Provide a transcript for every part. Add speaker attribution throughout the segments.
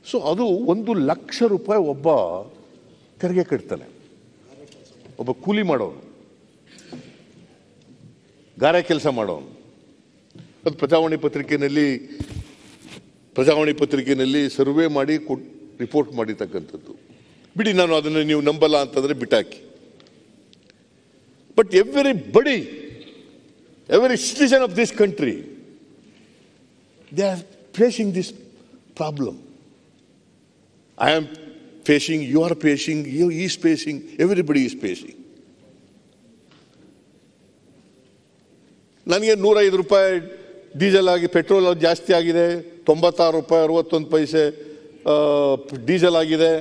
Speaker 1: So ಅದು ಒಂದು ಲಕ್ಷ ರೂಪಾಯಿ ಒಬ್ಬ ತೆರಿಗೆ ಕಟ್ತಾನೆ ಒಬ್ಬ ಕೂಲಿ ಮಾಡೋನು ಗಾರೆ ಕೆಲಸ ಮಾಡೋನು ಅದು ಪ್ರಜಾವಾಣಿ ಪತ್ರಿಕೆಯಲ್ಲಿ ಪ್ರಜಾವಾಣಿ ಪತ್ರಿಕೆಯಲ್ಲಿ ಸರ್ವೆ ಮಾಡಿ ಕೊಟ್ ರಿಪೋರ್ಟ್ ಮಾಡಿರ್ತಕ್ಕಂಥದ್ದು ಬಿಡಿ ನಾನು ಅದನ್ನು ನೀವು ನಂಬಲ್ಲ ಅಂತಂದ್ರೆ ಬಿಟ್ಟಾಕಿ but everybody every citizen of this country they are facing this problem I am facing you are facing you is facing everybody is facing ನನಗೆ ನೂರೈದು ರೂಪಾಯಿ ಡೀಸೆಲ್ ಆಗಿ ಪೆಟ್ರೋಲ್ ಜಾಸ್ತಿ ಆಗಿದೆ ತೊಂಬತ್ತಾರು ರೂಪಾಯಿ ಅರವತ್ತೊಂದು ಪೈಸೆ ಆ, ಡೀಸೆಲ್ ಆಗಿದೆ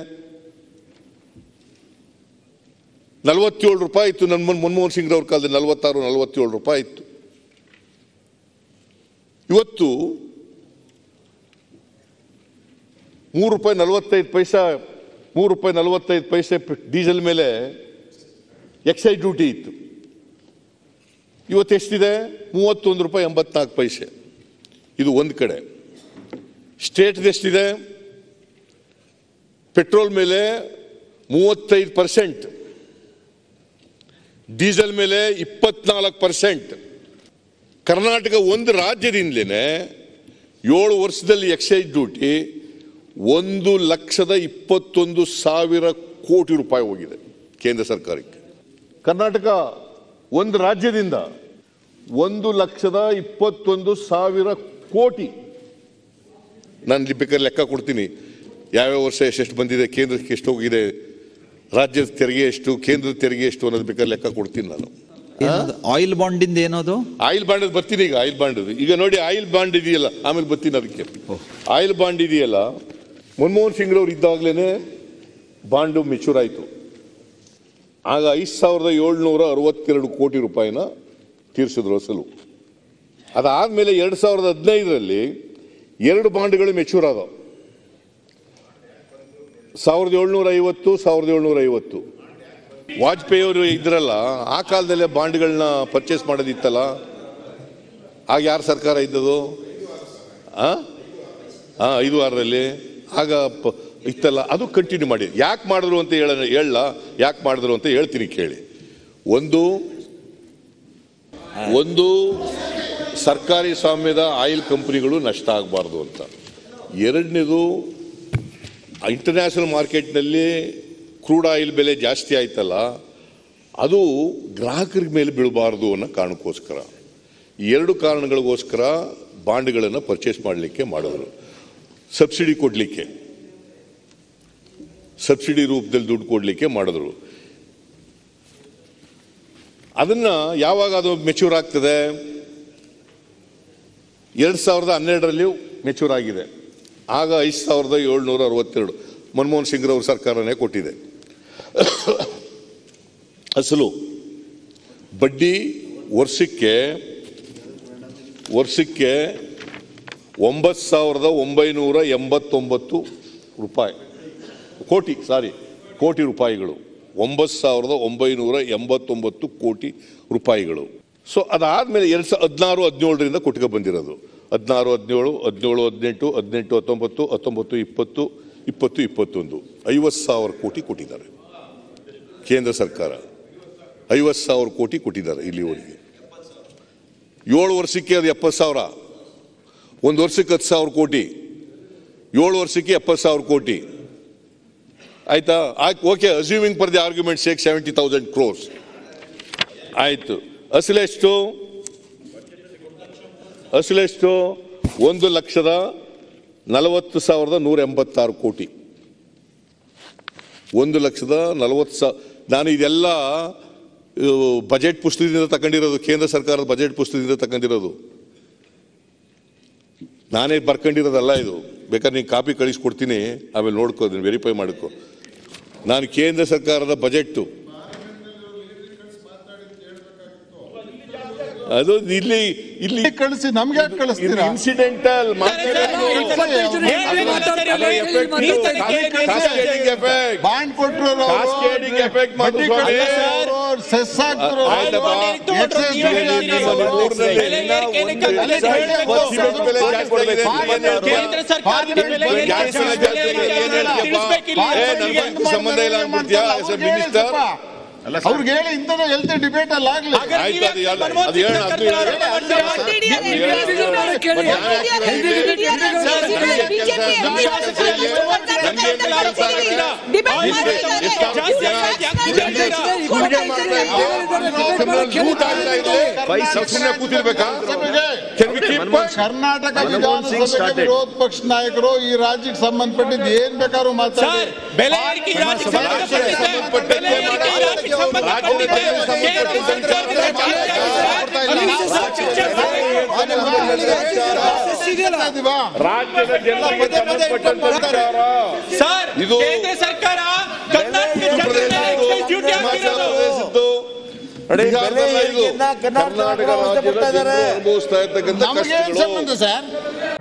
Speaker 1: ನಲವತ್ತೇಳು ರೂಪಾಯಿ ಇತ್ತು ನನ್ನ ಮನ್- ಮನಮೋಹನ್ ಸಿಂಗ್ ಅವ್ರ ಕಾಲದಲ್ಲಿ ನಲವತ್ತಾರು ನಲವತ್ತೇಳು ರೂಪಾಯಿ ಇತ್ತು ಇವತ್ತು ಮೂರು ರೂಪಾಯಿ ನಲವತ್ತೈದು ಪೈಸಾ ಮೂರು ರೂಪಾಯಿ ನಲವತ್ತೈದು ಪೈಸೆ ಪ- ಡೀಸೆಲ್ ಮೇಲೆ ಎಕ್ಸೈಸ್ ಡ್ಯೂಟಿ ಇತ್ತು ಇವತ್ತು ಎಷ್ಟಿದೆ ಮೂವತ್ತೊಂದು ರೂಪಾಯಿ ಎಂಬತ್ನಾಲ್ಕು ಪೈಸೆ ಇದು ಒಂದು ಕಡೆ ಸ್ಟೇಟ್ದು ಎಷ್ಟಿದೆ ಪೆಟ್ರೋಲ್ ಮೇಲೆ ಮೂವತ್ತೈದು ಪರ್ಸೆಂಟ್ ಡೀಸೆಲ್ ಮೇಲೆ ಇಪ್ಪತ್ನಾಲ್ಕು ಪರ್ಸೆಂಟ್ ಕರ್ನಾಟಕ ಒಂದು ರಾಜ್ಯದಿಂದಲೇ ಏಳು ವರ್ಷದಲ್ಲಿ ಎಕ್ಸೈಸ್ ಡ್ಯೂಟಿ ಒಂದು ಲಕ್ಷದ ಇಪ್ಪತ್ತೊಂದು ಸಾವಿರ ಕೋಟಿ ರೂಪಾಯಿ ಹೋಗಿದೆ ಕೇಂದ್ರ ಸರ್ಕಾರಕ್ಕೆ ಕರ್ನಾಟಕ ಒಂದು ರಾಜ್ಯದಿಂದ ಒಂದು ಲಕ್ಷದ ಇಪ್ಪತ್ತೊಂದು ಸಾವಿರ ಕೋಟಿ ನಾನು ಇಲ್ಲಿ ಬೇಕಾದ್ರೆ ಲೆಕ್ಕ ಕೊಡ್ತೀನಿ ಯಾವ್ಯಾವ ವರ್ಷ ಎಷ್ಟೆಷ್ಟು ಬಂದಿದೆ ಕೇಂದ್ರಕ್ಕೆ ಎಷ್ಟು ಹೋಗಿದೆ ರಾಜ್ಯದ ತೆರಿಗೆ ಎಷ್ಟು ಕೇಂದ್ರದ ತೆರಿಗೆ ಎಷ್ಟು ಅನ್ನೋದು ಬೇಕಾದ್ರೆ ಲೆಕ್ಕ ಕೊಡ್ತೀನಿ ನಾನು
Speaker 2: ಆಯಿಲ್ ಬಾಂಡಿಂದ ಏನದು
Speaker 1: ಆಯಿಲ್ ಬಾಂಡ್ ಬರ್ತೀನಿ ಈಗ ಆಯಿಲ್ ಬಾಂಡ್ ಈಗ ನೋಡಿ ಆಯಿಲ್ ಬಾಂಡ್ ಇದೆಯಲ್ಲ ಆಮೇಲೆ ಬರ್ತೀನಿ ಅದಕ್ಕೆ ಆಯಿಲ್ ಬಾಂಡ್ ಇದೆಯಲ್ಲ ಮನಮೋಹನ್ ಸಿಂಗ್ ಅವ್ರು ಇದ್ದಾಗಲೇ ಬಾಂಡು ಮೆಚೂರ್ ಆಯಿತು ಆಗ ಐದು ಸಾವಿರದ ಏಳ್ನೂರ ಅರವತ್ತೆರಡು ಕೋಟಿ ರೂಪಾಯಿನ ತೀರಿಸಿದ್ರು ಅಸಲು ಅದಾದಮೇಲೆ ಎರಡು ಸಾವಿರದ ಹದಿನೈದರಲ್ಲಿ ಎರಡು ಬಾಂಡ್ಗಳು ಮೆಚೂರ್ ಆದವು ಸಾವಿರದ ಏಳ್ನೂರ ಐವತ್ತು ಸಾವಿರದ ಏಳ್ನೂರ ಐವತ್ತು ವಾಜಪೇಯಿ ಅವರು ಇದ್ರಲ್ಲ ಆ ಕಾಲದಲ್ಲೇ ಬಾಂಡ್ಗಳನ್ನ ಪರ್ಚೇಸ್ ಮಾಡೋದಿತ್ತಲ್ಲ ಆಗ ಯಾರ ಸರ್ಕಾರ ಇದ್ದದು ಆ ಆ, ಐದು ವಾರದಲ್ಲಿ ಆಗ ಪ- ಇತ್ತಲ್ಲ ಅದು ಕಂಟಿನ್ಯೂ ಮಾಡಿ ಯಾಕೆ ಮಾಡಿದ್ರು ಅಂತ ಹೇಳ ಹೇಳ ಯಾಕೆ ಮಾಡಿದ್ರು ಅಂತ ಹೇಳ್ತೀನಿ ಕೇಳಿ ಒಂದು ಒಂದು ಸರ್ಕಾರಿ ಸ್ವಾಮ್ಯದ ಆಯಿಲ್ ಕಂಪನಿಗಳು ನಷ್ಟ ಆಗಬಾರ್ದು ಅಂತ ಎರಡನೇದು ಇಂಟರ್ನ್ಯಾಷನಲ್ ಮಾರ್ಕೆಟ್ನಲ್ಲಿ ಕ್ರೂಡ್ ಆಯಿಲ್ ಬೆಲೆ ಜಾಸ್ತಿ ಆಯ್ತಲ್ಲ ಅದು ಗ್ರಾಹಕರ ಮೇಲೆ ಬೀಳಬಾರ್ದು ಅನ್ನೋ ಕಾರಣಕ್ಕೋಸ್ಕರ ಈ ಎರಡು ಕಾರಣಗಳಿಗೋಸ್ಕರ ಬಾಂಡ್ಗಳನ್ನು ಪರ್ಚೇಸ್ ಮಾಡಲಿಕ್ಕೆ ಮಾಡಿದ್ರು ಸಬ್ಸಿಡಿ ಕೊಡಲಿಕ್ಕೆ ಸಬ್ಸಿಡಿ ರೂಪದಲ್ಲಿ ದುಡ್ಡು ಕೊಡಲಿಕ್ಕೆ ಮಾಡಿದ್ರು ಅದನ್ನ ಯಾವಾಗ ಅದು ಮೆಚೂರ್ ಆಗ್ತದೆ ಎರಡು ಸಾವಿರದ ಹನ್ನೆರಡರಲ್ಲಿ ಮೆಚೂರ್ ಆಗಿದೆ ಆಗ ಐದು ಸಾವಿರದ ಏಳ್ನೂರ ಅರವತ್ತೆರಡು ಮನಮೋಹನ್ ಸಿಂಗ್ ಅವ್ರ ಸರ್ಕಾರನೇ ಕೊಟ್ಟಿದೆ ಅಸಲು ಬಡ್ಡಿ ವರ್ಷಕ್ಕೆ ವರ್ಷಕ್ಕೆ ಒಂಬತ್ತು ಸಾವಿರದ ಒಂಬೈನೂರ ಎಂಬತ್ತೊಂಬತ್ತು ರೂಪಾಯಿ ಕೋಟಿ ಸಾರಿ ಕೋಟಿ ರೂಪಾಯಿಗಳು ಒಂಬತ್ತು ಸಾವಿರದ ಒಂಬೈನೂರ ಎಂಬತ್ತೊಂಬತ್ತು ಕೋಟಿ ರೂಪಾಯಿಗಳು ಸೊ ಅದಾದಮೇಲೆ ಎರಡು ಸಾವಿರದ ಹದಿನಾರು ಹದಿನೇಳರಿಂದ ಕೊಟ್ಕೊ ಬಂದಿರೋದು ಹದಿನಾರು ಹದಿನೇಳು ಹದಿನೇಳು ಹದಿನೆಂಟು ಹದಿನೆಂಟು ಹತ್ತೊಂಬತ್ತು ಹತ್ತೊಂಬತ್ತು ಇಪ್ಪತ್ತು ಇಪ್ಪತ್ತು ಇಪ್ಪತ್ತೊಂದು ಐವತ್ತು ಸಾವಿರ ಕೋಟಿ ಕೊಟ್ಟಿದ್ದಾರೆ ಕೇಂದ್ರ ಸರ್ಕಾರ ಐವತ್ತು ಸಾವಿರ ಕೋಟಿ ಕೊಟ್ಟಿದ್ದಾರೆ ಇಲ್ಲಿವರೆಗೆ ಏಳು ವರ್ಷಕ್ಕೆ ಅದು ಎಪ್ಪತ್ತು ಸಾವಿರ ಒಂದು ವರ್ಷಕ್ಕೆ ಹತ್ತು ಸಾವಿರ ಕೋಟಿ ಏಳು ವರ್ಷಕ್ಕೆ ಎಪ್ಪತ್ತು ಸಾವಿರ ಕೋಟಿ ಆಯ್ತಾ ಆಯ್ತು okay assuming for the argument sake seventy thousand crores ಆಯ್ತು ಅಸಲೆಷ್ಟು ಅಸಲೆಷ್ಟು ಒಂದು ಲಕ್ಷದ ನಲವತ್ತು ಸಾವಿರದ ನೂರ ಎಂಬತ್ತಾರು ಕೋಟಿ ಒಂದು ಲಕ್ಷದ ನಲವತ್ತು ಸಾವಿರ ನಾನು ಇದೆಲ್ಲ ಬಜೆಟ್ ಪುಸ್ತಕದಿಂದ ತಗೊಂಡಿರೋದು ಕೇಂದ್ರ ಸರ್ಕಾರದ ಬಜೆಟ್ ಪುಸ್ತಕದಿಂದ ತಗೊಂಡಿರೋದು ನಾನೇ ಬರ್ಕೊಂಡಿರೋದಲ್ಲ ಇದು ಬೇಕಾದ್ರೆ ನೀನು ಕಾಪಿ ಕಳಿಸ್ಕೊಡ್ತೀನಿ ಆಮೇಲೆ ನೋಡ್ಕೋ ಅದನ್ನ ವೆರಿಫೈ ಮಾಡ್ಕೋ ನಾನು ಕೇಂದ್ರ ಸರ್ಕಾರದ ಬಜೆಟ್ಟು ಅದು ಇಲ್ಲಿ ಇಲ್ಲಿ
Speaker 3: ಕಳಿಸಿ ನಮ್ಗೆ ಯಾಕೆ ಕಳಿಸ್ತೀರಾ
Speaker 1: ಇನ್ಸಿಡೆಂಟಲ್
Speaker 3: ಬಾಂಡ್ ಕೊಟ್ಟರು
Speaker 1: Cascading effect ಮಾತ್ರ ಸ್ವಾಮಿ.
Speaker 3: ಸೆಸ್ ಹಾಕ್ತಿರೋ
Speaker 1: ಆಯ್ತಪ್ಪ.
Speaker 3: excess
Speaker 1: ನಿಮ್ಮ
Speaker 3: duty
Speaker 1: ಊರಿನಲ್ಲಿ
Speaker 4: ಬೆಲೆ ಏರಿಕೆಗೆ
Speaker 3: ಅಲ್ಲ,
Speaker 4: ಹೇಳ್ಬೇಕು.
Speaker 1: ಸಿಮೆಂಟ್ ಬೆಲೆ ಜಾಸ್ತಿ ಆಗಿದೆ.
Speaker 4: ಕೇಂದ್ರ ಸರ್ಕಾರದ ಬೆಲೆ ಏರಿಕೆ
Speaker 1: ಗ್ಯಾಸ್ ಬೆಲೆ ಜಾಸ್ತಿ ಆಗಿದೆ. ಏನ್ ಹೇಳ್ತೀಯಪ್ಪ?
Speaker 4: ತಿಳಿಸ್ಬೇಕಿಲ್ಲ.
Speaker 1: ಏ, ನನ್ಗೆ ಸಂಬಂಧ ಇಲ್ಲ ಅಂದ್ಬಿಡ್ತೀಯಾ ಆಸ್ ಎ ಮಿನಿಸ್ಟರ್
Speaker 3: ಅವ್ರಿಗೆ ಹೇಳಿ ಇಂಥದ್ದು ಹೆಲ್ತ್ ಡಿಬೇಟ್ ಅಲ್ಲಿ ಆಗ್ಲಿ
Speaker 4: ಹಾಗಾದ್ರೆ
Speaker 1: ಆಯ್ತು, ಅದು
Speaker 4: ನೀವೇ
Speaker 1: ಹೇಳ-
Speaker 4: ಮನಮೋಹನ್
Speaker 1: ಅದು ಹೇಳ,
Speaker 4: ಸಿಂಗ್
Speaker 1: ಅದು ಹೇಳ.
Speaker 4: ಸರ್ಕಾರ ಮಾಡ್ತೀರಾ?
Speaker 1: ಸುಮ್ಮನೆ ಕೂತಿರ್ಬೇಕಾ
Speaker 3: ಸಭೆಗೆ
Speaker 1: Can we keep quiet?
Speaker 3: Karnataka
Speaker 5: Manmohan Singh
Speaker 3: ವಿಧಾನಸಭೆಗೆ
Speaker 5: started.
Speaker 3: ವಿರೋಧ ಪಕ್ಷ ನಾಯಕರು ಈ ರಾಜ್ಯಕ್ಕೆ ಸಂಬಂಧಪಟ್ಟಿದ್ದು ಏನ್ ಬೇಕಾದ್ರೂ ಮಾತಾಡಿ
Speaker 4: ಸರ್ ಬೆಲೆ ಏರಿಕೆ ಈ ರಾಜ್ಯಕ್ಕೆ ಸಂಬಂಧಪಟ್ಟಿದೆ ಬೆಲೆ ಏರಿಕೆ ಈ ರಾಜ್ಯಕ್ಕೆ ಸಂಬಂಧಪಟ್ಟಿದೆ ಕೇಂದ್ರ ಸರ್ಕಾರದಿಂದ ಚರ್ಚೆ
Speaker 3: ಇದೀವಾ?
Speaker 5: ರಾಜ್ಯದ ಜನರಿಗೆ ಸಂಬಂಧಪಟ್ಟಂತ ವಿಚಾರ
Speaker 4: ಸರ್
Speaker 1: ಇದು-
Speaker 4: ಕೇಂದ್ರ ಸರ್ಕಾರ ಕರ್ನಾಟಕ ಜನರ ಮೇಲೆ ಎಕ್ಸೈಸ್ ಡ್ಯೂಟಿ ಹಾಕಿರೋದು
Speaker 5: ನೋಡಿ,
Speaker 1: ಬಿಹಾರದಲ್ಲ
Speaker 5: ಬೆಲೆ
Speaker 1: ಇದು.
Speaker 5: ಏರಿಕೆಯನ್ನ ಕರ್ನಾಟಕ
Speaker 1: ಕರ್ನಾಟಕ ರಾಜ್ಯದ ಜನರು ಅನುಭವಿಸ್ತಾ ಇರ್ತಕ್ಕಂಥ
Speaker 3: ನಮಗೇನ್
Speaker 1: ಕಷ್ಟಗಳು
Speaker 3: ಸಂಬಂಧ ಸರ್